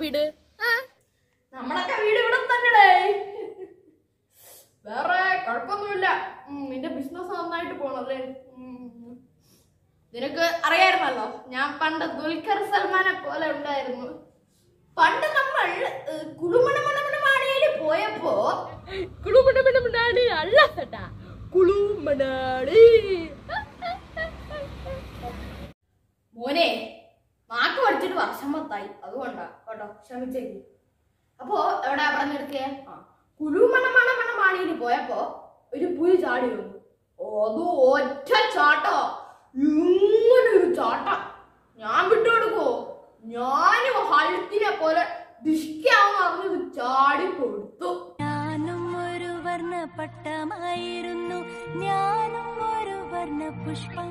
വീട് ആ നമ്മളൊക്കെ വീട് ഇവിടെ തന്നെടേ വേറെ കുഴപ്പമൊന്നുമില്ല ഉം, നിന്റെ ബിസിനസ് നന്നായിട്ട് പോണല്ലേ ഉം. നിനക്ക് അറിയായിരുന്നല്ലോ ഞാൻ പണ്ട് ദുൽഖർ സൽമാനെ പോലെ ഉണ്ടായിരുന്നു പണ്ട് നമ്മൾ കുളുമണമണമണമാണിയിൽ പോയപ്പോ കുളുമണമണമണാടി അല്ല ചേട്ടാ കുളുമണാടി മോനെ നാക്ക് പഠിച്ചിട്ട് വർഷം മൊത്തായി അതുകൊണ്ടാ കേട്ടോ ക്ഷമിച്ചേക്ക് അപ്പോ എവിടെ പറഞ്ഞു നിർത്തിയേ ആ കുളുമണമണമണമാണിയിൽ പോയപ്പോ ഒരു പുലി ചാടി വന്നു അത് ഒറ്റ ചാട്ടോ ഇങ്ങനെ ഒരു ചാട്ട ഞാൻ വിട്ടുകൊടുക്കോ ഞാനും ഹൽക്കിനെ പോലെ ദിഷ്കാന്ന് പറഞ്ഞത് ചാടി കൊടുത്തു ഞാനും ഒരു വർണ്ണപ്പട്ടമായിരുന്നു ഞാനും ഒരു വർണ്ണ പുഷ്പം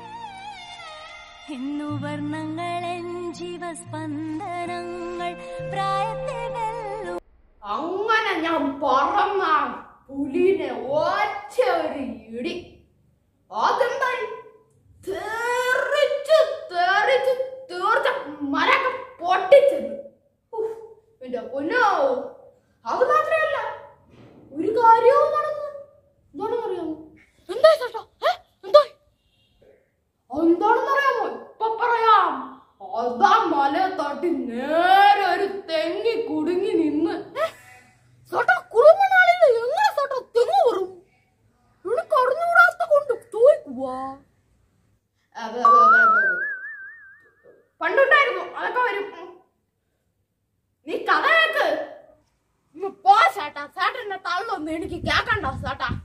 ഇന്നു വർണ്ണങ്ങളെൻ ജീവസ്പന്ദനങ്ങൾ പ്രായത്തെ വെല്ലും അങ്ങനെ ഞാൻ പറന്ന പുലിനെ ഒറ്റ ഒരു ഇടി അതെന്തായി തെറിച്ച് തെറിച്ച് തീർച്ച മരൊക്കെ പൊട്ടിച്ചത് ഉഫ്, എന്റെ പൊന്നോ അത് മാത്രമല്ല ഒരു കാര്യവും നടന്നു എന്താണെന്ന് അറിയാമോ എന്താ ചേട്ടാ ഏ? എന്താ എന്താണെന്ന് അറിയാമോ ഇപ്പൊ പറയാം അതാ മല തട്ടി നേരെ ഒരു തെങ്ങി കുടുങ്ങി നിന്ന് ചേട്ടാ കുളുമണാളിയിൽ എങ്ങനെ ചേട്ടാ തെങ്ങ് വരും എനിക്ക് അറിഞ്ഞുകൂടാത്ത കൊണ്ട് ചോദിക്കുവാ അത് അത് അത് അത് അത്. പണ്ടുണ്ടായിരുന്നു അതൊക്കെ വരും ഉം. നീ കഥ കേക്ക് ഇങ്ങ് പോ ചേട്ടാ ചേട്ടന്റെ തള്ളൊന്നും എനിക്ക് കേക്കണ്ട ചേട്ടാ